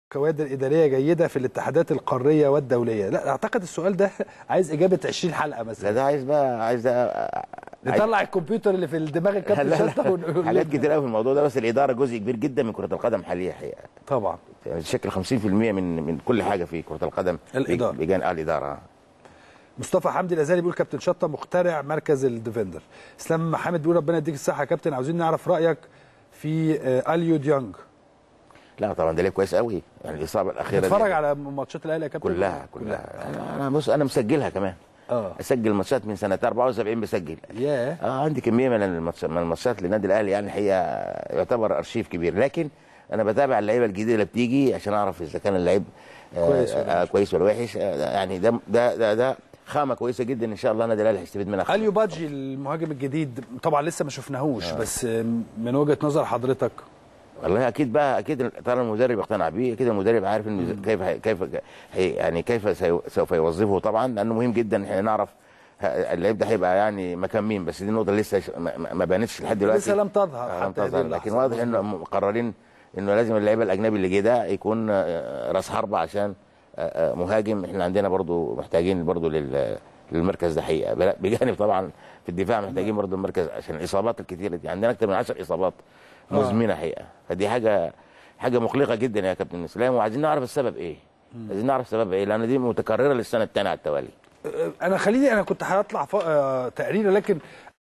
كوادر اداريه جيده في الاتحادات القاريه والدوليه لا اعتقد السؤال ده عايز اجابه 20 حلقه لا مثلا ده عايز بقى عايز ده عايز- نطلع الكمبيوتر اللي في الدماغ لا الكابتن لا شطه ونقول حاجات لنا. كتير قوي في الموضوع ده بس الاداره جزء كبير جدا من كره القدم حاليا حقيقه طبعا يعني تشكل 50% من من كل حاجه في كره القدم الإدارة. بجانب آه الاداره مصطفى حمدي الازهري بيقول كابتن شطه مخترع مركز الديفندر اسلام محمد بيقول ربنا يديك الصحه يا كابتن عاوزين نعرف رايك في آه، اليو ديانج لا طبعا ده لعيب كويس قوي يعني الاصابه الاخيره دي اتفرج على ماتشات الاهلي يا كابتن كلها كلها انا أنا بص انا مسجلها كمان اه اسجل ماتشات من سنه 74 بسجل ياه اه عندي كميه من الماتش- من الماتشات للنادي الاهلي يعني الحقيقه يعتبر ارشيف كبير لكن انا بتابع اللعيبه الجديده اللي بتيجي عشان اعرف اذا كان اللعيب آه، كويس ولا آه كويس ولا وحش آه يعني ده ده ده, ده خامه كويسه جدا ان شاء الله النادي الاهلي هيستفيد منها اليو بادجي المهاجم الجديد طبعا لسه ما شفناهوش بس آه، من وجهه نظر حضرتك والله اكيد بقى اكيد طالما المدرب اقتنع بيه اكيد المدرب عارف انه كيف كيف هي- يعني كيف سي- سوف يوظفه طبعا لانه مهم جدا احنا نعرف ه- اللعيب ده هيبقى يعني مكان مين بس دي النقطه لسه ش- ما- ما ما بانتش لحد دلوقتي لسه لم تظهر آه، لم حتى هذه تظهر اللحظة. لكن واضح انه مقررين انه لازم اللعيب الاجنبي اللي جه ده يكون آه، راس حربه عشان آه، آه، مهاجم احنا عندنا برضو محتاجين برضو لل للمركز ده حقيقه بلا- بجانب طبعا في الدفاع محتاجين برضو المركز عشان الاصابات الكتيره دي عندنا اكثر من 10 اصابات مزمنه حقيقه فدي حاجه حاجه مقلقه جدا يا كابتن اسلام وعايزين نعرف السبب ايه عايزين نعرف السبب ايه لان دي متكرره للسنه الثانيه على التوالي انا خليني انا كنت هطلع ف... آه، تقرير لكن